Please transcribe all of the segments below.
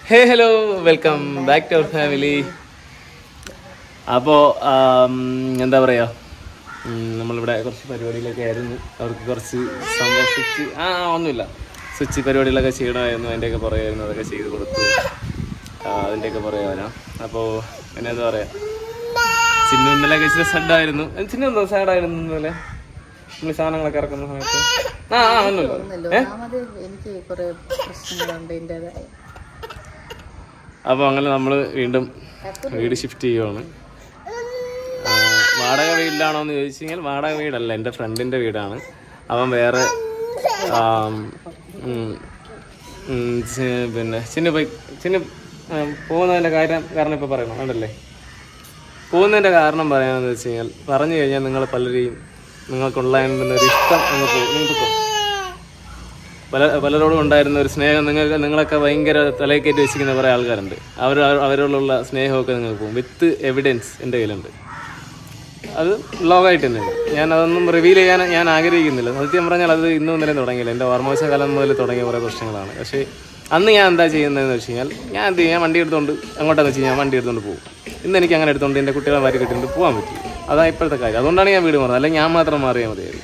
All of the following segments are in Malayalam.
Hey hello welcome back to our family അപ്പോൾ എന്താ പറയുക നമ്മളിവിടെ കുറച്ച് പരിപാടിയിലൊക്കെ ആയിരുന്നു അവർക്ക് കുറച്ച് സംഭവം സ്വിച്ച് ആ ആ, ഒന്നുമില്ല സ്വിച്ച് പരിപാടികളൊക്കെ ചെയ്യണമായിരുന്നു അതിൻ്റെയൊക്കെ പറയുമായിരുന്നു അതൊക്കെ ചെയ്ത് കൊടുത്തു ആ, അതിൻ്റെയൊക്കെ പറയാനാ അപ്പോൾ പിന്നെ എന്താ പറയുക ചിന്നു ഇന്നലെ കഴിച്ചത് സഡായിരുന്നു ചിന്നു എന്തോ സാഡായിരുന്നു ഇന്നലെ നമ്മൾ ഈ സാധനങ്ങളൊക്കെ ഇറക്കുന്ന സമയത്ത് ആ ആ ഒന്നുമില്ല ഒന്നാമത് എനിക്ക് കുറെ പ്രശ്നങ്ങളുണ്ട് എൻ്റെതായ അപ്പോൾ അങ്ങനെ നമ്മൾ വീണ്ടും വീട് ഷിഫ്റ്റ് ചെയ്യുവാണ് ആ, വാടക വീട്ടിലാണോ എന്ന് ചോദിച്ചു കഴിഞ്ഞാൽ വാടക വീടല്ല എൻ്റെ ഫ്രണ്ടിൻ്റെ വീടാണ് അവൻ വേറെ ആം, ഉം, ഉം, ചി- പിന്നെ ചിന്നു പോയി ചിന്നു ആ, പോകുന്നതിൻ്റെ കാര്യം കാരണം ഇപ്പോൾ പറയണം വേണ്ടല്ലേ പോകുന്നതിൻ്റെ കാരണം പറയാമെന്ന് വെച്ച് കഴിഞ്ഞാൽ പറഞ്ഞു കഴിഞ്ഞാൽ നിങ്ങൾ പലരെയും നിങ്ങൾക്കുണ്ടായിരുന്ന ഒരു ഇഷ്ടം അങ്ങ് പോകും നിങ്ങൾക്ക് പോകും പല പലരോടും ഉണ്ടായിരുന്ന ഒരു സ്നേഹം നിങ്ങൾക്ക് നിങ്ങളൊക്കെ ഭയങ്കര തലയിൽ കയറ്റി വെച്ചിരിക്കുന്ന കുറേ ആൾക്കാരുണ്ട് അവർ അവരോടുള്ള സ്നേഹമൊക്കെ നിങ്ങൾക്ക് പോകും വിത്ത് എവിഡൻസ് എൻ്റെ കയ്യിലുണ്ട് അത് ലോകമായിട്ട് തന്നെ ഞാൻ അതൊന്നും റിവീൽ ചെയ്യാൻ ഞാൻ ആഗ്രഹിക്കുന്നില്ല സത്യം പറഞ്ഞാൽ അത് ഇന്നും ഇന്നലെ തുടങ്ങിയില്ല എൻ്റെ ഓർമ്മവശ കാലം മുതൽ തുടങ്ങിയ കുറേ പ്രശ്നങ്ങളാണ് പക്ഷേ അന്ന് ഞാൻ എന്താ ചെയ്യുന്നതെന്ന് വെച്ച് കഴിഞ്ഞാൽ ഞാൻ എന്ത് ചെയ്യും ഞാൻ വണ്ടി എടുത്തുകൊണ്ട് അങ്ങോട്ടാന്ന് വെച്ച് കഴിഞ്ഞാൽ വണ്ടി എടുത്തുകൊണ്ട് പോകും ഇന്ന് എനിക്ക് അങ്ങനെ എടുത്തുകൊണ്ട് എൻ്റെ കുട്ടികളെ വാരി കെട്ടിയിട്ട് പോകാൻ പറ്റി അതാണ് ഇപ്പോഴത്തെ കാര്യം അതുകൊണ്ടാണ് ഞാൻ വീട് മാറുന്നത് അല്ലെങ്കിൽ ഞാൻ മാത്രം മാറിയാൽ മതിയായിരുന്നു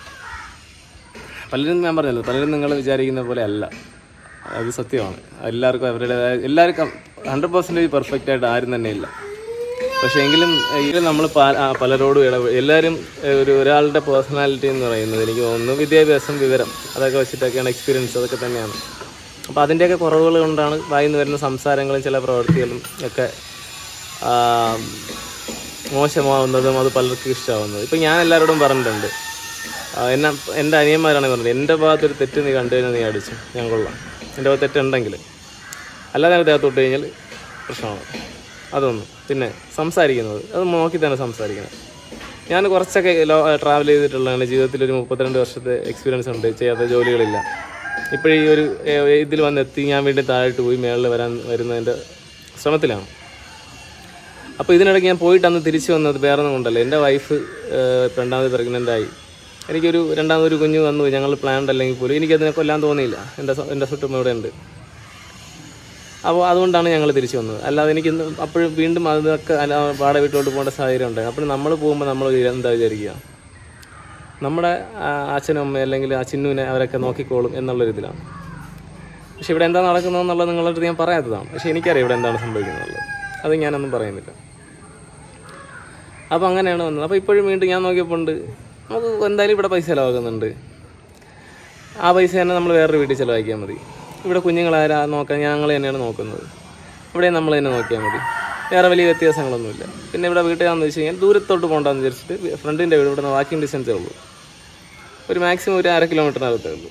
പലരും ഞാൻ പറഞ്ഞല്ലോ പലരും നിങ്ങൾ വിചാരിക്കുന്ന പോലെ അല്ല അത് സത്യമാണ് എല്ലാവർക്കും അവരുടേതായ എല്ലാവർക്കും ഹൺഡ്രഡ് പെർസെൻറ്റേജ് പെർഫെക്റ്റ് ആയിട്ട് ആരും തന്നെ ഇല്ല പക്ഷേ എങ്കിലും ഇതിൽ നമ്മൾ പലരോടും ഇടപെ എല്ലാവരും ഏഹ്, ഒരു ഒരാളുടെ പേഴ്സണാലിറ്റി എന്ന് പറയുന്നത് എനിക്ക് തോന്നുന്നു വിദ്യാഭ്യാസം വിവരം അതൊക്കെ വെച്ചിട്ടൊക്കെയാണ് എക്സ്പീരിയൻസ് അതൊക്കെ തന്നെയാണ് അപ്പോൾ അതിൻ്റെയൊക്കെ കുറവുകൾ കൊണ്ടാണ് വായിന്ന് വരുന്ന സംസാരങ്ങളും ചില പ്രവൃത്തികളും ഒക്കെ ആ, മോശമാവുന്നതും അത് പലർക്കും ഇഷ്ടമാവുന്നത് ഇപ്പം ഞാൻ എല്ലാവരോടും പറഞ്ഞിട്ടുണ്ട് ആ, എന്നെ എൻ്റെ അനിയന്മാരാണ് പറഞ്ഞത് എൻ്റെ ഭാഗത്തൊരു തെറ്റ് നീ കണ്ടു കഴിഞ്ഞാൽ നീ അടിച്ചു ഞാൻ കൊള്ളാം എൻ്റെ ഭാഗത്ത് തെറ്റുണ്ടെങ്കിൽ അല്ലാതെ ഞാൻ ദേഹത്തോട്ട് കഴിഞ്ഞാൽ പ്രശ്നമാണ് അതൊന്നും പിന്നെ സംസാരിക്കുന്നത് അത് നോക്കി തന്നെ സംസാരിക്കണം ഞാൻ കുറച്ചൊക്കെ ലോ ട്രാവൽ ചെയ്തിട്ടുള്ളതാണ് ജീവിതത്തിൽ ഒരു മുപ്പത്തിരണ്ട് വർഷത്തെ എക്സ്പീരിയൻസ് ഉണ്ട് ചെയ്യാത്ത ജോലികളില്ല ഇപ്പോഴീ ഒരു ഏഹ്, ഇതിൽ വന്നെത്തി ഞാൻ വീണ്ടും താഴോട്ട് പോയി മേളിൽ വരാൻ വരുന്നതിൻ്റെ ശ്രമത്തിലാണ് അപ്പോൾ ഇതിനിടയ്ക്ക് ഞാൻ പോയിട്ട് അന്ന് തിരിച്ചു വന്നത് വേറെ ഒന്നും കൊണ്ടല്ല എൻ്റെ വൈഫ് രണ്ടാമത് പ്രഗ്നൻ്റ് ആയി എനിക്കൊരു രണ്ടാമതൊരു കുഞ്ഞ് വന്നു ഞങ്ങൾ പ്ലാൻഡ് അല്ലെങ്കിൽ പോലും എനിക്കതിനെ കൊല്ലാൻ തോന്നിയില്ല എൻ്റെ സ്വ- എൻ്റെ സുട്ടും ഇവിടെ ഉണ്ട് അപ്പോൾ അതുകൊണ്ടാണ് ഞങ്ങൾ തിരിച്ചു വന്നത് അല്ലാതെ എനിക്ക് ഇന്ന് അപ്പോഴും വീണ്ടും അതൊക്കെ അല്ല- വാടക വീട്ടിലോട്ട് പോകേണ്ട സാഹചര്യം ഉണ്ടായി അപ്പോൾ നമ്മൾ പോകുമ്പോൾ നമ്മൾ എന്താ വിചാരിക്കുക നമ്മുടെ ആ, അച്ഛനും അമ്മയും അല്ലെങ്കിൽ ആ ചിന്നുവിനെ അവരൊക്കെ നോക്കിക്കോളും എന്നുള്ളൊരിതിലാണ് പക്ഷെ ഇവിടെ എന്താ നടക്കുന്നതെന്നുള്ളത് നിങ്ങളുടെ അടുത്ത് ഞാൻ പറയാത്തതാണ് പക്ഷെ എനിക്കറിയാം ഇവിടെ എന്താണ് സംഭവിക്കുന്നത് അത് ഞാനൊന്നും പറയുന്നില്ല അപ്പോൾ അങ്ങനെയാണ് വന്നത് അപ്പോൾ ഇപ്പോഴും വീണ്ടും ഞാൻ നോക്കിയപ്പോൾ ഉണ്ട് നമുക്ക് എന്തായാലും ഇവിടെ പൈസ ചിലവാക്കുന്നുണ്ട് ആ പൈസ തന്നെ നമ്മൾ വേറൊരു വീട്ടിൽ ചിലവാക്കിയാൽ മതി ഇവിടെ കുഞ്ഞുങ്ങളാരാ നോക്കാൻ ഞങ്ങൾ തന്നെയാണ് നോക്കുന്നത് ഇവിടെ നമ്മൾ തന്നെ നോക്കിയാൽ മതി വേറെ വലിയ വ്യത്യാസങ്ങളൊന്നുമില്ല പിന്നെ ഇവിടെ വീട്ടിലാണെന്ന് വെച്ച് കഴിഞ്ഞാൽ ദൂരത്തോട്ട് പോകണ്ടെന്ന് വിചാരിച്ചിട്ട് ഫ്രണ്ടിൻ്റെ വീട് ഇവിടെ വാക്കിംഗ് ഡിസ്റ്റൻസേ ഉള്ളൂ ഒരു മാക്സിമം ഒരു അര കിലോമീറ്ററിനകത്തേ ഉള്ളൂ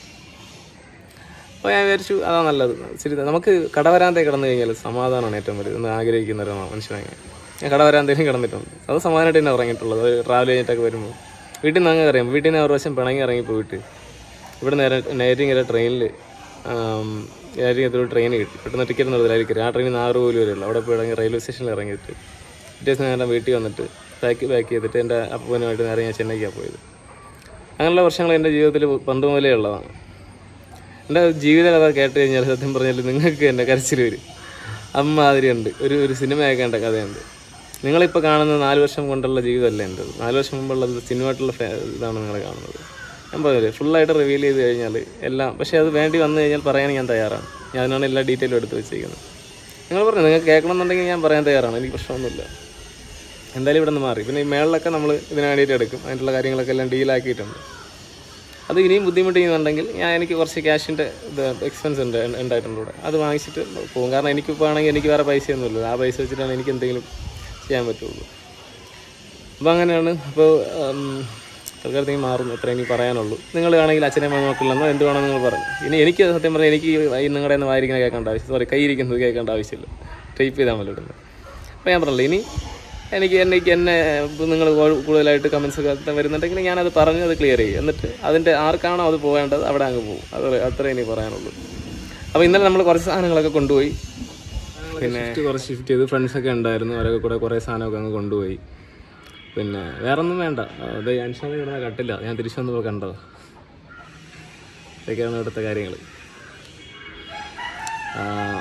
അപ്പോൾ ഞാൻ വിചാരിച്ചു അതാ നല്ലത് ശരി നമുക്ക് കടവരാന്തേ കിടന്നു കഴിഞ്ഞാൽ സമാധാനമാണ് ഏറ്റവും വലുത് എന്ന് ആഗ്രഹിക്കുന്ന ഒരു മനുഷ്യനാണ് ഞാൻ. ഞാൻ കടവരാന്തേലും കിടന്നിട്ടുണ്ട് അത് സമാധാനമായിട്ട് തന്നെ ഇറങ്ങിയിട്ടുള്ളത് ട്രാവൽ കഴിഞ്ഞിട്ടൊക്കെ വരുമ്പോൾ വീട്ടിൽ നിന്ന് അങ്ങ് അറിയാം വീട്ടിൽ നിന്ന് ഒരു വശം പിണങ്ങി ഇറങ്ങി പോയിട്ട് ഇവിടെ നേരെ നേരിങ്ങനെ ട്രെയിനിൽ നേരിങ്ങനെ ഒരു ട്രെയിൻ കിട്ടി പെട്ടെന്ന് ടിക്കറ്റ് നിർത്തലായി കയറി ആ ട്രെയിൻ നാറ് പോലും വരെയുള്ളൂ അവിടെ പോയി ഇറങ്ങി റെയിൽവേ സ്റ്റേഷനിൽ ഇറങ്ങിയിട്ട് പിറ്റേ ദിവസം നേരെ വീട്ടിൽ വന്നിട്ട് ബാക്ക് ബാക്ക് ചെയ്തിട്ട് എൻ്റെ അപ്പനുമായിട്ട് നേരെ ഞാൻ ചെന്നൈക്കാണ് പോയത് അങ്ങനെയുള്ള വർഷങ്ങൾ എൻ്റെ ജീവിതത്തിൽ പണ്ട് മുതലേ ഉള്ളതാണ് എൻ്റെ ജീവിത കഥ കേട്ട് കഴിഞ്ഞാൽ സത്യം പറഞ്ഞാൽ നിങ്ങൾക്ക് എൻ്റെ കരച്ചിൽ വരും അമ്മാതിരി ഉണ്ട് ഒരു ഒരു സിനിമയൊക്കെ എൻ്റെ കഥയുണ്ട് നിങ്ങളിപ്പോൾ കാണുന്ന നാല് വർഷം കൊണ്ടുള്ള ജീവിതമല്ല എൻ്റെ നാല് വർഷം മുമ്പുള്ളത് സിനിമയായിട്ടുള്ള ഫേ ഇതാണ് നിങ്ങൾ കാണുന്നത് ഞാൻ പറഞ്ഞില്ലേ ഫുള്ളായിട്ട് റിവീൽ ചെയ്ത് കഴിഞ്ഞാൽ എല്ലാം പക്ഷേ അത് വേണ്ടി വന്നു കഴിഞ്ഞാൽ പറയാൻ ഞാൻ തയ്യാറാണ് ഞാൻ അതിനാണ് എല്ലാ ഡീറ്റെയിലും എടുത്ത് വെച്ചിരിക്കുന്നത് നിങ്ങൾ പറഞ്ഞു നിങ്ങൾക്ക് കേൾക്കണമെന്നുണ്ടെങ്കിൽ ഞാൻ പറയാൻ തയ്യാറാണ് എനിക്ക് പ്രശ്നമൊന്നുമില്ല എന്തായാലും ഇവിടെ നിന്ന് മാറി പിന്നെ ഈ മേളിലൊക്കെ നമ്മൾ ഇതിന് വേണ്ടിയിട്ട് എടുക്കും അതിനുള്ള കാര്യങ്ങളൊക്കെ എല്ലാം ഡീലാക്കിയിട്ടുണ്ട് അത് ഇനിയും ബുദ്ധിമുട്ടിക്കുന്നുണ്ടെങ്കിൽ ഞാൻ എനിക്ക് കുറച്ച് ക്യാഷിൻ്റെ ഇത് എക്സ്പെൻസ് ഉണ്ട് ഉണ്ടായിട്ടുണ്ട് ഇവിടെ അത് വാങ്ങിച്ചിട്ട് പോകും കാരണം എനിക്കിപ്പോൾ ആണെങ്കിൽ എനിക്ക് വേറെ പൈസയൊന്നുമില്ല ആ പൈസ വെച്ചിട്ടാണ് എനിക്ക് എന്തെങ്കിലും ചെയ്യാൻ പറ്റുള്ളൂ അപ്പോൾ അങ്ങനെയാണ് അപ്പോൾ തൽക്കാലത്തേക്ക് മാറുന്നു അത്ര എനിക്ക് പറയാനുള്ളൂ നിങ്ങൾ ആണെങ്കിൽ അച്ഛനെ അമ്മ നോക്കില്ലെന്നോ എന്ത് വേണമെന്ന് നിങ്ങൾ പറഞ്ഞു ഇനി എനിക്ക് സത്യം പറഞ്ഞാൽ എനിക്ക് ഈ നിങ്ങളുടെ നിന്ന് വായിരിക്കുന്നത് കേൾക്കേണ്ട ആവശ്യം സോറി കൈയിരിക്കുന്നത് കേൾക്കേണ്ട ആവശ്യമില്ല ടൈപ്പ് ചെയ്താൽ മതി ഇടുന്നത് അപ്പോൾ ഞാൻ പറഞ്ഞില്ല ഇനി എനിക്ക് എനിക്ക് എന്നെ നിങ്ങൾ കൂടുതലായിട്ട് കമൻസ് ഒക്കെ വരുന്നുണ്ടെങ്കിൽ ഞാനത് പറഞ്ഞ് അത് ക്ലിയർ ചെയ്യും എന്നിട്ട് അതിൻ്റെ ആർക്കാണോ അത് പോകേണ്ടത് അവിടെ അങ്ങ് പോകും അത് അത്രേ എനിക്ക് പറയാനുള്ളൂ അപ്പോൾ ഇന്നലെ നമ്മൾ കുറച്ച് സാധനങ്ങളൊക്കെ കൊണ്ടുപോയി പിന്നെ കുറച്ച് ഷിഫ്റ്റ് ചെയ്ത് ഫ്രണ്ട്സൊക്കെ ഉണ്ടായിരുന്നു അവരൊക്കെ കൂടെ കുറേ സാധനമൊക്കെ അങ്ങ് കൊണ്ടുപോയി പിന്നെ വേറെ ഒന്നും വേണ്ട അത് അൻഷാദ് കിടന്ന കട്ടില്ല ഞാൻ തിരിച്ചു വന്നപ്പോൾ കണ്ടത് ഇതൊക്കെയാണ് ഇവിടുത്തെ കാര്യങ്ങൾ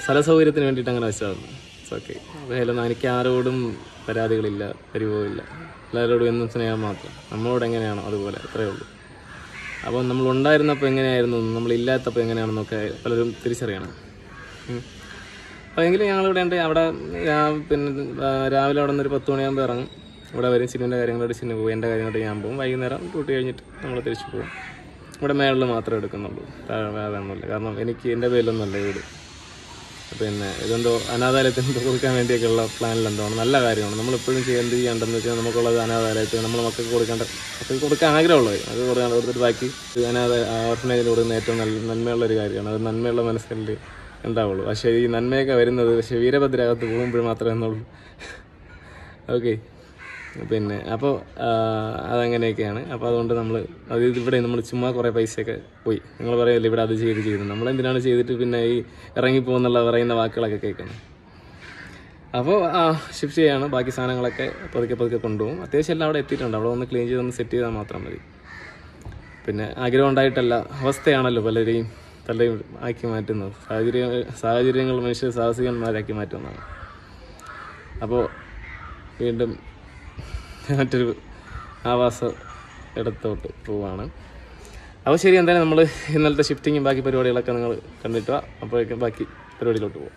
സ്ഥല സൗകര്യത്തിന് വേണ്ടിയിട്ട് അങ്ങനെ വെച്ചതാണ് ഇറ്റ്സ് ഓക്കെ അപ്പോൾ എനിക്ക് ആരോടും പരാതികളില്ല പരിഭവമില്ല എല്ലാവരോടും എന്നും സ്നേഹം മാത്രം നമ്മളോട് എങ്ങനെയാണോ അതുപോലെ അത്രയേ ഉള്ളൂ അപ്പോൾ നമ്മൾ ഉണ്ടായിരുന്നപ്പോൾ എങ്ങനെയായിരുന്നു നമ്മളില്ലാത്തപ്പോൾ എങ്ങനെയാണെന്നൊക്കെ പലരും തിരിച്ചറിയണം ഉം. അപ്പോൾ എങ്കിലും ഞങ്ങളിവിടെ ഉണ്ട് അവിടെ രാ- പിന്നെ ആ, രാവിലെ അവിടെ നിന്ന് ഒരു പത്ത് മണിയാകുമ്പോൾ ഇറങ്ങും ഇവിടെ വരും ചിന്നുവിൻ്റെ കാര്യങ്ങളോട് ചിന്നു പോകും എൻ്റെ കാര്യങ്ങളോട് ഞാൻ പോകും വൈകുന്നേരം ഡ്യൂട്ടി കഴിഞ്ഞിട്ട് നമ്മൾ തിരിച്ചു പോകും ഇവിടെ മേളിൽ മാത്രമേ എടുക്കുന്നുള്ളൂ താഴെ വേറെ ഒന്നുമില്ല കാരണം എനിക്ക് എൻ്റെ പേരിലൊന്നുമല്ല വീട് പിന്നെ ഇതെന്തോ അനാഥാലയത്തിന് കൊടുക്കാൻ വേണ്ടിയൊക്കെയുള്ള പ്ലാനിൽ എന്തോ ആണ് നല്ല കാര്യമാണ് നമ്മളിപ്പോഴും ചെയ്യാൻ എന്ത് ചെയ്യേണ്ടതെന്ന് വെച്ചാൽ നമുക്കുള്ളത് അനാഥാലയത്തിന് നമ്മൾ മക്കൾക്ക് കൊടുക്കേണ്ട മക്കൾക്ക് കൊടുക്കാൻ ആഗ്രഹമുള്ളത് അത് കൊടുക്കാൻ കൊടുത്തിട്ട് ബാക്കി അനാഥ ഓർഫനേജിൽ കൊടുക്കുന്ന ഏറ്റവും നല്ല നന്മയുള്ള ഒരു കാര്യമാണ് അത് നന്മയുള്ള മനസ്സിൽ ഉണ്ടാവുള്ളൂ പക്ഷേ ഈ നന്മയൊക്കെ വരുന്നത് പക്ഷേ വീരഭദ്രകത്ത് പോകുമ്പോൾ മാത്രമേ എന്നുള്ളൂ ഓക്കെ പിന്നെ അപ്പോൾ അതങ്ങനെയൊക്കെയാണ് അപ്പോൾ അതുകൊണ്ട് നമ്മൾ അത് ഇവിടെ നമ്മൾ ചുമ്മാ കുറേ പൈസയൊക്കെ പോയി നിങ്ങൾ പറയല്ലേ ഇവിടെ അത് ചെയ്ത് ചെയ്തു നമ്മൾ എന്തിനാണ് ചെയ്തിട്ട് പിന്നെ ഈ ഇറങ്ങിപ്പോകുന്നുള്ള പറയുന്ന വാക്കുകളൊക്കെ കേൾക്കുന്നത് അപ്പോൾ ഷിഫ്റ്റ് ചെയ്യാണ് ബാക്കി സാധനങ്ങളൊക്കെ പതുക്കെ പതുക്കെ കൊണ്ടുപോകും അത്യാവശ്യം എല്ലാം അവിടെ എത്തിയിട്ടുണ്ട് അവിടെ ഒന്ന് ക്ലീൻ ചെയ്തൊന്ന് സെറ്റ് ചെയ്താൽ മാത്രം മതി പിന്നെ ആഗ്രഹം ഉണ്ടായിട്ടല്ല അവസ്ഥയാണല്ലോ പലരെയും പലരെയും ആക്കി മാറ്റുന്നത് സാഹചര്യ സാഹചര്യങ്ങൾ മനുഷ്യ സാഹസികന്മാരാക്കി മാറ്റുന്നതാണ് അപ്പോൾ വീണ്ടും മറ്റൊരു ആവാസ ഇടത്തോട്ട് പോവാണ് അപ്പോൾ ശരി എന്തായാലും നമ്മൾ ഇന്നലത്തെ ഷിഫ്റ്റിങ്ങും ബാക്കി പരിപാടികളൊക്കെ നിങ്ങൾ കണ്ടിട്ട് വാ അപ്പോഴേക്കും ബാക്കി പരിപാടിയിലോട്ട് പോവാം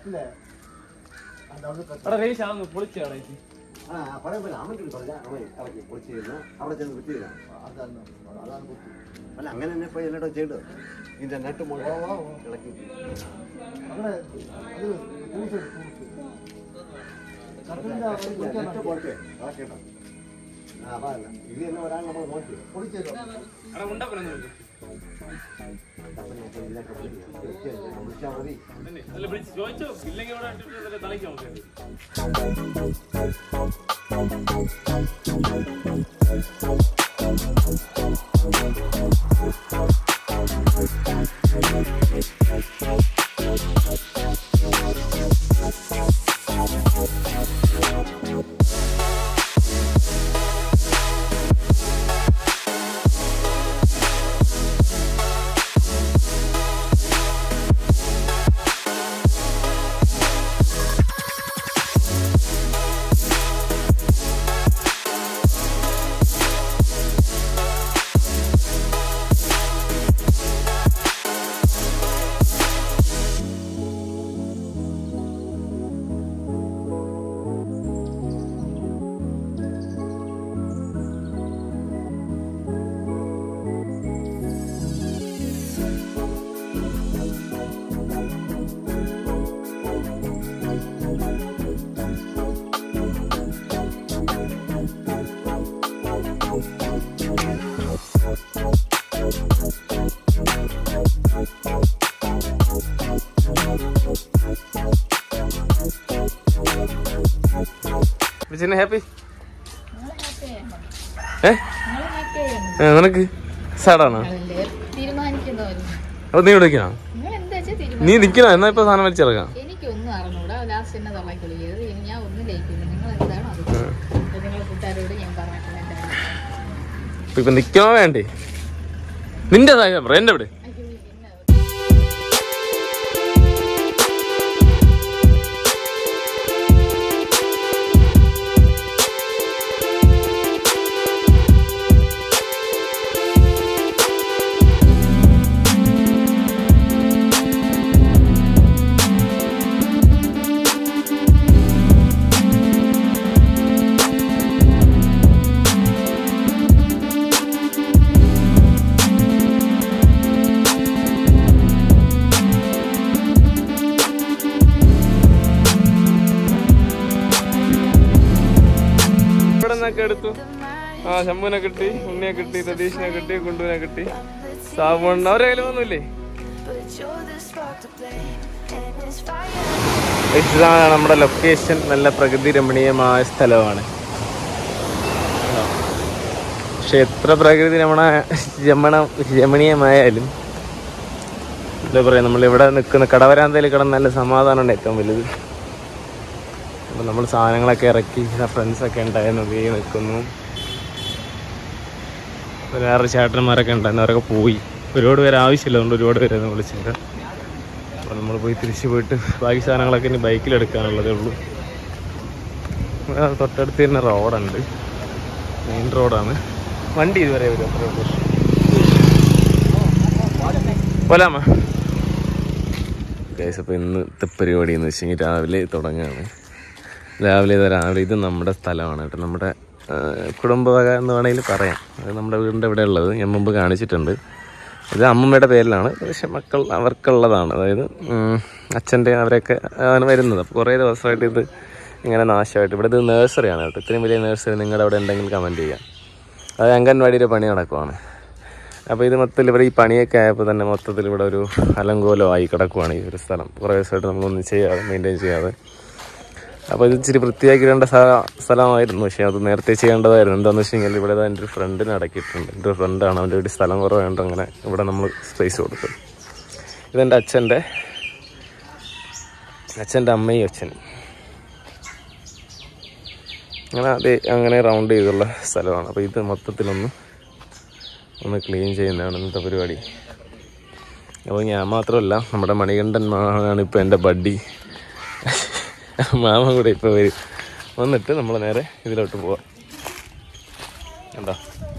ആ പറയാൻ പറ്റില്ല അവൻ പറഞ്ഞാൽ അവൻ ഇറക്കി പൊളിച്ചിരുന്നു അവിടെ ചെന്ന് വിട്ടിരുന്നു അല്ല അങ്ങനെ തന്നെ പോയി എല്ലായിടും ചെയ്തു ഇതിന്റെ നെട്ട് മുഴുവൻ ഇളക്കി നെറ്റ് പൊളിച്ചേ ഇളക്കിട്ടോ ആ അതല്ല ഇത് തന്നെ ഒരാൾ നമ്മൾ നോക്കി പൊളിച്ചേരോ വിളിച്ചാൽ മതി ചിന്ന ഹാപ്പി ഏ ഏ, നിനക്ക് സാഡാണോ തീരുമാനിക്കുന്നവരും അപ്പൊ നീ ഇവിടെ നിൽക്കണോ നിങ്ങൾ എന്താ വെച്ചാൽ തീരുമാനം നീ നിൽക്കണോ എന്നാ ഇപ്പൊ സാധനം വലിച്ചിറങ്ങാം എനിക്കൊന്നും അറിഞ്ഞൂടാ ലാസ്റ്റ് എന്നെ തള്ളക്കുള്ളി ചെയ്തത് ഇനി ഞാൻ ഒന്നും ലയിക്കില്ല നിങ്ങൾ എന്താണോ അത് നിങ്ങളെ കൂട്ടുകാരോട് ഞാൻ പറഞ്ഞിട്ടുണ്ട് എൻ്റെ കാര്യം. ഇപ്പൊ ഇപ്പൊ നിക്കണോ വേണ്ടേ നിന്റെ സാഹചര്യം പറ എന്റെ ഇവിടെ അയ്യോ, പിന്നെ ഇവിടെ നിന്നൊക്കെ എടുത്തു ആ ശംഭുവിനെ കിട്ടി ഉണ്ണിയെ കിട്ടി രതീഷിനെ കിട്ടി കുണ്ടുവിനെ കിട്ടി സാബുണ്ണ അവരെ കയ്യിൽ ഒന്നുമില്ലേ ഇതാണ് നമ്മുടെ ലൊക്കേഷൻ നല്ല പ്രകൃതി രമണീയമായ സ്ഥലമാണ് പക്ഷെ എത്ര പ്രകൃതി രമണ രമണ രമണീയമായാലും എന്താ പറയാ നമ്മളിവിടെ നിൽക്കുന്ന കടവരാന്തയിൽ കിടന്ന് നല്ല സമാധാനമാണ് ഏറ്റവും വലുത് അപ്പം നമ്മൾ സാധനങ്ങളൊക്കെ ഇറക്കി ഫ്രണ്ട്സൊക്കെ ഉണ്ടായിരുന്നു വീ നിൽക്കുന്നു വേറെ ചേട്ടന്മാരൊക്കെ ഉണ്ടായിരുന്നു അവരൊക്കെ പോയി ഒരുപാട് പേര് ആവശ്യമില്ല അതുകൊണ്ട് ഒരുപാട് പേരെ വിളിച്ചത് അപ്പോൾ നമ്മൾ പോയി തിരിച്ച് പോയിട്ട് ബാക്കി സാധനങ്ങളൊക്കെ ഇനി ബൈക്കിലെടുക്കാനുള്ളതേ ഉള്ളൂ ആ, തൊട്ടടുത്ത് തന്നെ റോഡുണ്ട് മെയിൻ റോഡാണ് വണ്ടി ഇതുവരെ വരും അത്രേ ഉള്ളൂ പോലാമ ഗൈസ് അപ്പോൾ ഇന്നത്തെ പരിപാടി എന്ന് വെച്ചെങ്കിൽ രാവിലെ തുടങ്ങുകയാണ് രാവിലെ ഇത് രാവിലെ ഇത് നമ്മുടെ സ്ഥലമാണ് കേട്ടോ നമ്മുടെ ആ, കുടുംബവക എന്ന് വേണമെങ്കിൽ പറയാം അത് നമ്മുടെ വീടിൻ്റെ ഇവിടെ ഉള്ളത് ഞാൻ മുമ്പ് കാണിച്ചിട്ടുണ്ട് ഇത് അമ്മമ്മയുടെ പേരിലാണ് പക്ഷെ മക്കൾ അവർക്കുള്ളതാണ് അതായത് ഉം, അച്ഛൻ്റെ അവരൊക്കെ ആണ് വരുന്നത് അപ്പോൾ കുറേ ദിവസമായിട്ട് ഇത് ഇങ്ങനെ നാശമായിട്ട് ഇവിടെ ഇത് നഴ്സറിയാണ് കേട്ടോ ഇത്രയും വലിയ നഴ്സറി നിങ്ങളുടെ അവിടെ ഉണ്ടെങ്കിൽ കമൻറ്റ് ചെയ്യാം അത് അംഗൻവാടിയുടെ പണി നടക്കുവാണ് അപ്പോൾ ഇത് മൊത്തത്തിൽ ഇവിടെ ഈ പണിയൊക്കെ ആയപ്പോൾ തന്നെ മൊത്തത്തിൽ ഇവിടെ ഒരു അലങ്കോലമായി കിടക്കുവാണ് ഈ ഒരു സ്ഥലം കുറേ ദിവസമായിട്ട് നമ്മളൊന്നും ചെയ്യാതെ മെയിൻറ്റെയിൻ ചെയ്യാതെ അപ്പോൾ ഇത് ഇച്ചിരി വൃത്തിയാക്കിയിടേണ്ട സ്ഥ- സ്ഥലമായിരുന്നു പക്ഷേ അത് നേരത്തെ ചെയ്യേണ്ടതായിരുന്നു എന്താണെന്ന് വെച്ച് കഴിഞ്ഞാൽ ഇവിടെ എൻ്റെ ഒരു ഫ്രണ്ടിന് അടക്കിയിട്ടുണ്ട് എൻ്റെ ഒരു ഫ്രണ്ടാണ് അവൻ്റെ വീട്ടിൽ സ്ഥലം കുറവായതുകൊണ്ട് അങ്ങനെ ഇവിടെ നമ്മൾ സ്പേസ് കൊടുത്തു ഇതെൻ്റെ അച്ഛൻ്റെ അച്ഛൻ്റെ അമ്മയും അച്ഛനും അങ്ങനെ അത് അങ്ങനെ റൗണ്ട് ചെയ്തുള്ള സ്ഥലമാണ് അപ്പോൾ ഇത് മൊത്തത്തിലൊന്ന് ഒന്ന് ക്ലീൻ ചെയ്യുന്നതാണ് ഇന്നത്തെ പരിപാടി അപ്പോൾ ഞാൻ മാത്രമല്ല നമ്മുടെ മണികണ്ഠൻ മാമാണ് ഇപ്പോൾ എൻ്റെ ബഡ്ഡി മാമ കൂടെ ഇപ്പോൾ വരും വന്നിട്ട് നമ്മൾ നേരെ ഇതിലോട്ട് പോവാം കണ്ടോ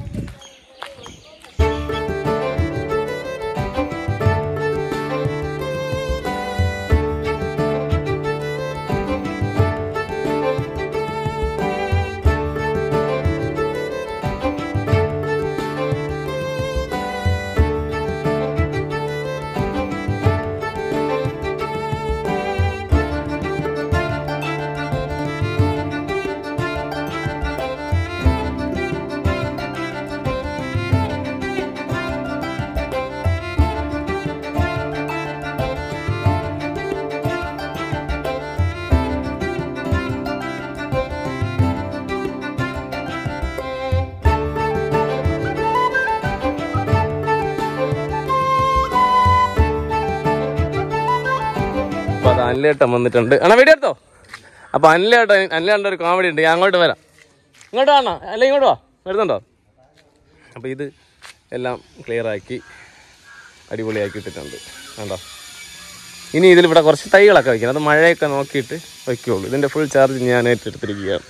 അപ്പോൾ അത് അനിലേട്ടൻ വന്നിട്ടുണ്ട് അണ്ണാ വീഡിയോ എടുത്തോ അപ്പോൾ അനിലേട്ടൻ അനിലേട്ടൻ്റെ ഒരു കോമഡി ഉണ്ട് ഞാൻ അങ്ങോട്ട് വരാം ഇങ്ങോട്ട് വാണോ അല്ല ഇങ്ങോട്ട് വാ വരുന്നുണ്ടോ അപ്പോൾ ഇത് എല്ലാം ക്ലിയർ ആക്കി അടിപൊളിയാക്കി ഇട്ടിട്ടുണ്ട് കണ്ടോ ഇനി ഇതിലിവിടെ കുറച്ച് തൈകളൊക്കെ വയ്ക്കണം അത് മഴയൊക്കെ നോക്കിയിട്ട് വയ്ക്കുള്ളൂ ഇതിൻ്റെ ഫുൾ ചാർജ് ഞാൻ ഏറ്റെടുത്തിരിക്കുകയാണ്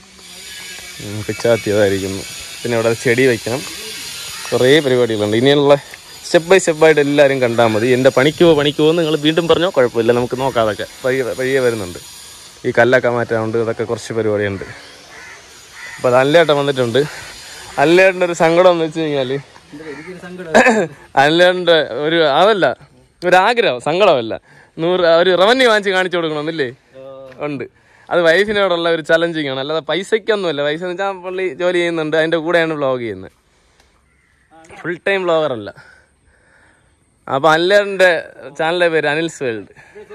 ഉം, പിച്ചാത്തി അതായിരിക്കുന്നു പിന്നെ ഇവിടെ ചെടി വയ്ക്കണം കുറേ പരിപാടികളുണ്ട് ഇനിയുള്ള സ്റ്റെപ്പ് ബൈ സ്റ്റെപ്പായിട്ട് എല്ലാവരും കണ്ടാൽ മതി എൻ്റെ പണിക്ക് പോ പണിക്ക് പോകുമെന്ന് നിങ്ങൾ വീണ്ടും പറഞ്ഞോ കുഴപ്പമില്ല നമുക്ക് നോക്കാം അതൊക്കെ വഴിയെ വഴിയെ വരുന്നുണ്ട് ഈ കല്ലൊക്കെ മാറ്റാനുണ്ട് അതൊക്കെ കുറച്ച് പരിപാടിയുണ്ട് അപ്പോൾ അത് അല്ലേട്ടൻ വന്നിട്ടുണ്ട് അല്ലേട്ടൻ്റെ ഒരു സങ്കടം എന്ന് വെച്ച് കഴിഞ്ഞാൽ അല്ലേട്ടൻ്റെ ഒരു അതല്ല ഒരു ആഗ്രഹം സങ്കടമല്ല നൂറ് ഒരു റവന്യൂ വാങ്ങിച്ച് കാണിച്ചു കൊടുക്കണമെന്നില്ലേ ഉണ്ട് അത് വൈഫിനോടുള്ള ഒരു ചലഞ്ചിങ് ആണ് അല്ലാതെ പൈസയ്ക്കൊന്നുമല്ല പൈസ എന്ന് വെച്ചാൽ പുള്ളി ജോലി ചെയ്യുന്നുണ്ട് അതിൻ്റെ കൂടെയാണ് വ്ളോഗ് ചെയ്യുന്നത് ഫുൾ ടൈം വ്ളോഗർ അല്ല അപ്പോൾ അനിലേട്ടൻ്റെ ചാനലിൻ്റെ പേര് അനിൽസ് വേൾഡ്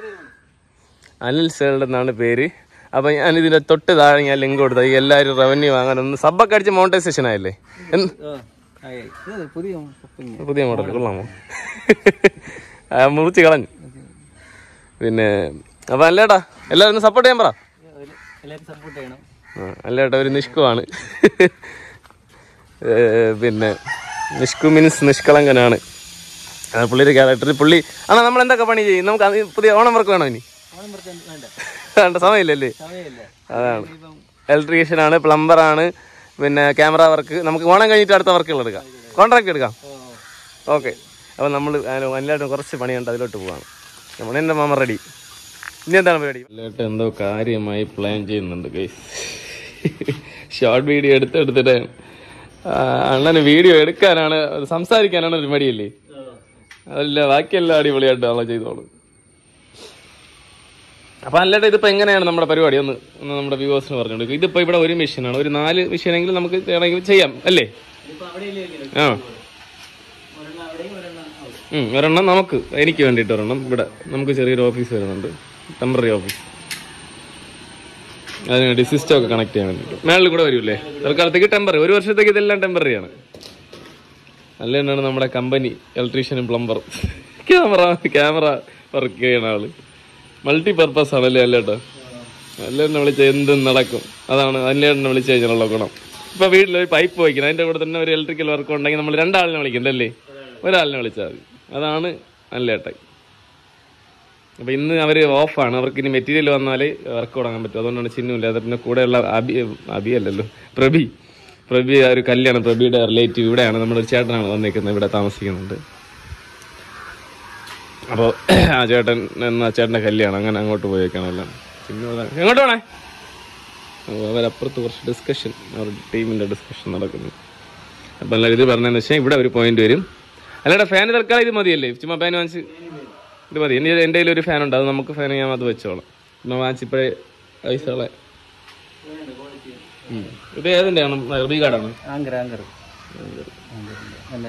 അനിൽസ് വേൾഡ് എന്നാണ് പേര് അപ്പോൾ ഞാൻ ഇതിൻ്റെ തൊട്ട് താഴെ ഞാൻ ലിങ്ക് കൊടുത്തത് എല്ലാവരും റവന്യൂ വാങ്ങാൻ ഒന്ന് സബ്ബൊക്കെ അടിച്ച് മോണിറ്റൈസേഷൻ ആയില്ലേ എന്ത് പുതിയ പുതിയ മോഡൽ കൊള്ളാമോ ആ, മുറിച്ച് കളഞ്ഞു പിന്നെ അപ്പൊ അല്ലേട്ടാ എല്ലാവരും സപ്പോർട്ട് ചെയ്യാൻ പറ എല്ലാവരും സപ്പോർട്ട് ചെയ്യണം ആ, അല്ലേട്ടാ ഒരു നിഷ്കുവാണ് ഏ, പിന്നെ നിഷ്കു മീൻസ് നിഷ്കളങ്കനാണ് ആ, പുള്ളിയുടെ ക്യാരക്ടർ പുള്ളി ആണോ നമ്മൾ എന്തൊക്കെ പണി ചെയ്യും നമുക്ക് അത് പുതിയ ഓണം വർക്ക് വേണോ ഇനി ഓണം പറിക്കാൻ വേണ്ട വേണ്ട സമയമില്ലല്ലേ സമയമില്ല അതാണ് ഇലക്ട്രീഷ്യൻ ആണ് പ്ലംബർ ആണ് പിന്നെ ക്യാമറ വർക്ക് നമുക്ക് ഓണം കഴിഞ്ഞിട്ട് അടുത്ത വർക്കുകൾ എടുക്കാം കോൺട്രാക്ട് എടുക്കാം ഓക്കെ അപ്പോൾ നമ്മൾ വല്ലായിട്ട് കുറച്ച് പണിയുണ്ട് അതിലോട്ട് പോവാണ് നമ്മൾ എൻ്റെ മാമ റെഡി ഇനി എന്താണ് പരിപാടി വല്ലായിട്ട് എന്തോ കാര്യമായി പ്ലാൻ ചെയ്യുന്നുണ്ട് ഗൈസ് ഷോർട്ട് വീഡിയോ എടുത്തെടുത്തിട്ട് ആ, അണ്ണന് വീഡിയോ എടുക്കാനാണ് അത് സംസാരിക്കാനാണ് ഒരു മടിയല്ലേ അതല്ല ബാക്കിയെല്ലാം അടിപൊളിയായിട്ടാണല്ലോ ചെയ്തോളൂ അപ്പൊ അല്ലാണ്ട് ഇതിപ്പോ എങ്ങനെയാണ് നമ്മുടെ പരിപാടി ഒന്ന് ഒന്ന് നമ്മുടെ വ്യൂവേഴ്സിന് പറഞ്ഞു കൊടുക്കും ഇതിപ്പോ ഇവിടെ ഒരു മെഷീനാണ് ഒരു നാല് മെഷീനെങ്കിലും നമുക്ക് വേണമെങ്കിൽ ചെയ്യാം അല്ലേ ആ ഉം, ഒരെണ്ണം നമുക്ക് എനിക്ക് വേണ്ടിയിട്ട് ഒരെണ്ണം ഇവിടെ നമുക്ക് ചെറിയൊരു ഓഫീസ് വരുന്നുണ്ട് ടെമ്പററി ഓഫീസ് അതിന് വേണ്ടി സിസ്റ്റം ഒക്കെ കണക്ട് ചെയ്യാൻ വേണ്ടിയിട്ട് മേളിൽ കൂടെ വരൂല്ലേ തൽക്കാലത്തേക്ക് ടെമ്പററി ഒരു വർഷത്തേക്ക് ഇതെല്ലാം ടെമ്പററി ആണ് അല്ലേണ്ടാണ് നമ്മുടെ കമ്പനി ഇലക്ട്രീഷ്യനും പ്ലംബറും ക്യാമറ ക്യാമറ വർക്ക് ചെയ്യണ ആള് മൾട്ടി പർപ്പസ് ആണല്ലേ അല്ലേട്ടോ അല്ലേണ്ണ വിളിച്ച എന്തും നടക്കും അതാണ് അല്ലേണ്ണ വിളിച്ചു കഴിഞ്ഞാലുള്ള ഗുണം ഇപ്പൊ വീട്ടിലൊരു പൈപ്പ് വയ്ക്കണം അതിന്റെ കൂടെ തന്നെ ഒരു ഇലക്ട്രിക്കൽ വർക്ക് ഉണ്ടെങ്കിൽ നമ്മൾ രണ്ടാളിനെ വിളിക്കണ്ടല്ലേ ഒരാളിനെ വിളിച്ചാൽ മതി അതാണ് അല്ലേട്ടൻ അപ്പോൾ ഇന്ന് അവർ ഓഫാണ് അവർക്ക് ഇനി മെറ്റീരിയൽ വന്നാൽ വർക്ക് തുടങ്ങാൻ പറ്റും അതുകൊണ്ടാണ് ചിഹ്നമില്ല അത് പിന്നെ കൂടെയുള്ള അബി അബി അല്ലല്ലോ പ്രബി പ്രബി ആ ഒരു കല്യാണം പ്രബിയുടെ റിലേറ്റീവ് ഇവിടെയാണ് നമ്മുടെ ഒരു ചേട്ടനാണ് വന്നിരിക്കുന്നത് ഇവിടെ താമസിക്കുന്നുണ്ട് അപ്പോൾ ആ ചേട്ടൻ എന്നാ ചേട്ടൻ്റെ കല്യാണം അങ്ങനെ അങ്ങോട്ട് പോയേക്കാണല്ലോ ചിന്നു അതാ- എങ്ങോട്ട് വേണേ അവരപ്പുറത്ത് കുറച്ച് ഡിസ്കഷൻ അവരുടെ ടീമിൻ്റെ ഡിസ്കഷൻ നടക്കുന്നു അപ്പം എല്ലാവരും ഇത് പറഞ്ഞതെന്ന് വെച്ചാൽ ഇവിടെ ഒരു പോയിന്റ് വരും അല്ലാടെ ഫാൻ തൽക്കാലം ഇത് മതിയല്ലേ ചുമ്മാ ഫാൻ വാങ്ങിച്ച് ഇത് മതി എൻ്റെ എൻ്റെ കയ്യിൽ ഒരു ഫാൻ ഉണ്ട് അത് നമുക്ക് ഫാൻ ഞാൻ അത് വെച്ചോളാം ചുമ്മാ വാങ്ങിച്ചിപ്പോഴേ പൈസകളെ ഉം. ഇത് ഏതിൻ്റെ ആണ് റബി കാർഡാണ് ആങ്കർ ആങ്കർ നല്ല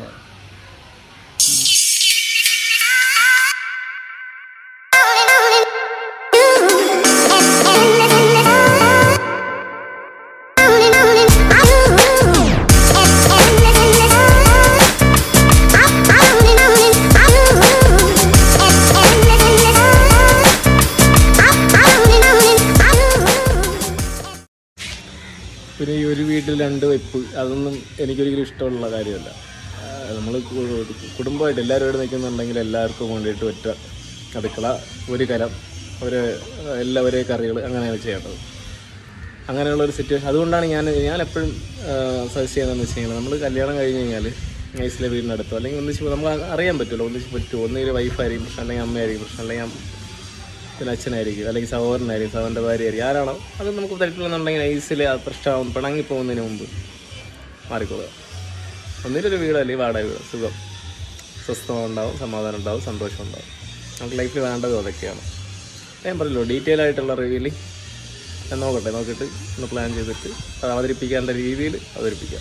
പിന്നെ ഈ ഒരു വീട്ടിൽ രണ്ട് വെപ്പ് അതൊന്നും എനിക്കൊരിക്കലും ഇഷ്ടമുള്ള കാര്യമല്ല നമ്മൾ കുടുംബമായിട്ട് എല്ലാവരും ഇവിടെ നിൽക്കുന്നുണ്ടെങ്കിൽ എല്ലാവർക്കും വേണ്ടിയിട്ട് ഒറ്റ അടുക്കള ഒരു കലം ഒരു എല്ലാ ഒരേ കറികൾ അങ്ങനെയാണ് ചെയ്യേണ്ടത് അങ്ങനെയുള്ള ഒരു സിറ്റുവേഷൻ അതുകൊണ്ടാണ് ഞാൻ ഞാൻ എപ്പോഴും സജസ്റ്റ് ചെയ്യുന്നതെന്ന് വെച്ച് കഴിഞ്ഞാൽ നമ്മൾ കല്യാണം കഴിഞ്ഞ് കഴിഞ്ഞാൽ നൈസിലെ വീടിനടുത്തോ അല്ലെങ്കിൽ ഒന്നിച്ച് നമുക്ക് അറിയാൻ പറ്റുമല്ലോ ഒന്നിച്ച് പറ്റുമോ ഒന്നുകിൽ വൈഫായിരിക്കും പ്രശ്നം അല്ലെങ്കിൽ അമ്മയായിരിക്കും പ്രശ്നം അല്ലെങ്കിൽ അമ്മ- പിന്നെ അച്ഛനായിരിക്കും അല്ലെങ്കിൽ സഹോദരനായിരിക്കും സഹോദരൻ്റെ ഭാര്യയായിരിക്കും ആരാണോ അത് നമുക്ക് തരത്തില്ലെന്നുണ്ടെങ്കിൽ നൈസിൽ ആ പ്രശ്നമാകും പിണങ്ങി പോകുന്നതിന് മുമ്പ് മാറിക്കൊള്ളുക ഒന്നിലൊരു വീട് അല്ലെങ്കിൽ വാടക വീട് സുഖം സ്വസ്ഥത ഉണ്ടാവും സമാധാനം ഉണ്ടാവും സന്തോഷം ഉണ്ടാവും നമുക്ക് ലൈഫിൽ വേണ്ടതും അതൊക്കെയാണ് ഞാൻ പറഞ്ഞല്ലോ ഡീറ്റെയിൽ ആയിട്ടുള്ള റിവ്യൂല് ഞാൻ നോക്കട്ടെ നോക്കിയിട്ട് ഒന്ന് പ്ലാൻ ചെയ്തിട്ട് അത് അവതരിപ്പിക്കേണ്ട രീതിയിൽ അവതരിപ്പിക്കാം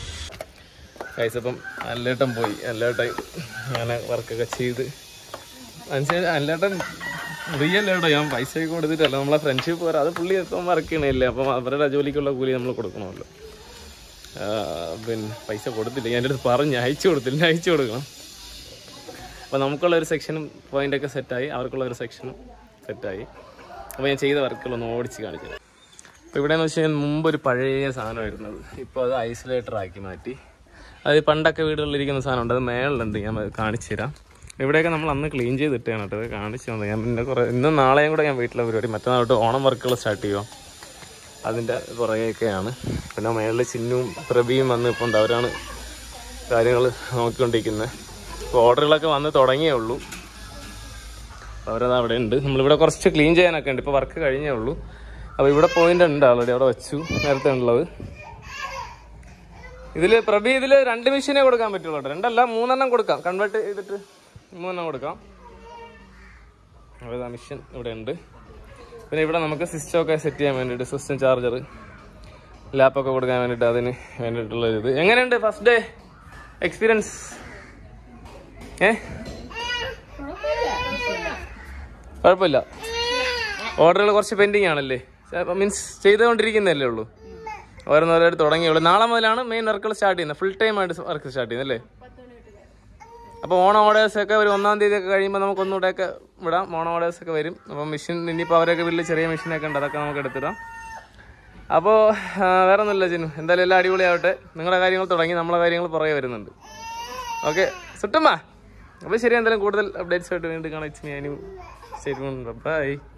കൈസപ്പം അല്ലേട്ടൻ പോയി അല്ലേട്ടൻ അങ്ങനെ വർക്കൊക്കെ ചെയ്ത് മനസ്സിലായി അല്ലേട്ടൻ റിയൽ ഏട്ടോ ഞാൻ പൈസ ഒക്കെ കൊടുത്തിട്ടല്ല നമ്മളെ ഫ്രണ്ട്ഷിപ്പ് പറയാം അത് പുള്ളി എത്തുമ്പോൾ വർക്ക് ചെയ്യണല്ലേ അപ്പം അവരുടെ ജോലിക്കുള്ള കൂലി നമ്മൾ കൊടുക്കണമല്ലോ ആ, പിന്നെ പൈസ കൊടുത്തില്ല ഞാൻ എൻ്റെ അടുത്ത് പറഞ്ഞു അയച്ചു കൊടുത്തില്ല അയച്ചു കൊടുക്കണം അപ്പോൾ നമുക്കുള്ള ഒരു സെക്ഷനും പോയിൻ്റൊക്കെ സെറ്റായി അവർക്കുള്ള ഒരു സെക്ഷനും സെറ്റായി അപ്പോൾ ഞാൻ ചെയ്ത വർക്കുകളൊന്ന് ഓടിച്ച് കാണിച്ചു തരാം അപ്പോൾ ഇവിടെയെന്ന് വെച്ച് കഴിഞ്ഞാൽ മുമ്പ് ഒരു പഴയ സാധനമായിരുന്നത് ഇപ്പോൾ അത് ഐസൊലേറ്റർ ആക്കി മാറ്റി അത് പണ്ടൊക്കെ വീടുകളിൽ ഇരിക്കുന്ന സാധനമുണ്ട് അത് മേളിലുണ്ട് ഞാൻ അത് കാണിച്ചു തരാം ഇവിടെയൊക്കെ നമ്മൾ അന്ന് ക്ലീൻ ചെയ്തിട്ടാണ് കേട്ടോ അത് കാണിച്ചു തന്നത് ഞാൻ പിന്നെ കുറേ ഇന്നും നാളെയും കൂടെ ഞാൻ വീട്ടിലെ പരിപാടി മറ്റന്നാൾ തൊട്ട് ഓണം വർക്കുകൾ സ്റ്റാർട്ട് ചെയ്യുമോ അതിൻ്റെ പുറകെയൊക്കെയാണ് പിന്നെ മേളിൽ ചിന്നും പ്രഭിയും വന്ന് ഇപ്പോൾ ഉണ്ട് അവരാണ് കാര്യങ്ങൾ നോക്കിക്കൊണ്ടിരിക്കുന്നത് ഇപ്പോൾ ഓർഡറുകളൊക്കെ വന്ന് തുടങ്ങിയേ ഉള്ളൂ അപ്പോൾ അവരത് അവിടെ ഉണ്ട് നമ്മളിവിടെ കുറച്ച് ക്ലീൻ ചെയ്യാനൊക്കെ ഉണ്ട് ഇപ്പോൾ വർക്ക് കഴിഞ്ഞേ ഉള്ളൂ അപ്പോൾ ഇവിടെ പോയിന്റ് ഉണ്ട് ആൾറെഡി അവിടെ വെച്ചു നേരത്തെ ഉള്ളത് ഇതിൽ പ്രഭി ഇതിൽ രണ്ട് മെഷീനേ കൊടുക്കാൻ പറ്റുള്ളൂ കേട്ടോ രണ്ടല്ല മൂന്നെണ്ണം കൊടുക്കാം കൺവേർട്ട് ചെയ്തിട്ട് മൂന്നെണ്ണം കൊടുക്കാം അപ്പോൾ മെഷീൻ ഇവിടെ ഉണ്ട് പിന്നെ ഇവിടെ നമുക്ക് സിസ്റ്റം ഒക്കെ സെറ്റ് ചെയ്യാൻ വേണ്ടിയിട്ട് സിസ്റ്റം ചാർജർ ലാപ്പൊക്കെ കൊടുക്കാൻ വേണ്ടിയിട്ട് അതിന് വേണ്ടിയിട്ടുള്ള ഇത് എങ്ങനെയുണ്ട് ഫസ്റ്റ് ഡേ എക്സ്പീരിയൻസ് ഏ കുഴപ്പമില്ല ഓർഡറുകൾ കുറച്ച് പെൻഡിങ് ആണല്ലേ മീൻസ് ചെയ്തുകൊണ്ടിരിക്കുന്നതല്ലേ ഉള്ളൂ ഓരോന്നോരോട്ട് തുടങ്ങിയുള്ളൂ നാളെ മുതലാണ് മെയിൻ വർക്കുകൾ സ്റ്റാർട്ട് ചെയ്യുന്നത് ഫുൾ ടൈം ആയിട്ട് വർക്ക് സ്റ്റാർട്ട് ചെയ്യുന്നത് അല്ലേ അപ്പോൾ ഓണം ഓർഡേഴ്സ് ഒക്കെ ഒരു ഒന്നാം തീയതി ഒക്കെ കഴിയുമ്പോൾ നമുക്ക് ഒന്നുകൂടെയൊക്കെ വിടാം ഓണം ഓർഡേഴ്സ് ഒക്കെ വരും അപ്പോൾ മെഷീൻ ഇനിയിപ്പോൾ അവരൊക്കെ വീട്ടിൽ ചെറിയ മെഷീനൊക്കെ ഉണ്ട് അതൊക്കെ നമുക്ക് എടുത്തിടാം അപ്പോൾ വേറെ ഒന്നുമില്ല ചിന്നു എന്തായാലും എല്ലാം അടിപൊളിയാവട്ടെ നിങ്ങളുടെ കാര്യങ്ങൾ തുടങ്ങി നമ്മളെ കാര്യങ്ങൾ പുറകെ വരുന്നുണ്ട് ഓക്കെ സുട്ടമ്മ അപ്പോൾ ശരി എന്തായാലും കൂടുതൽ അപ്ഡേറ്റ്സ് ആയിട്ട് വീണ്ടും കാണാം ഇറ്റ്സ് മീ അനു ശരി ബൈ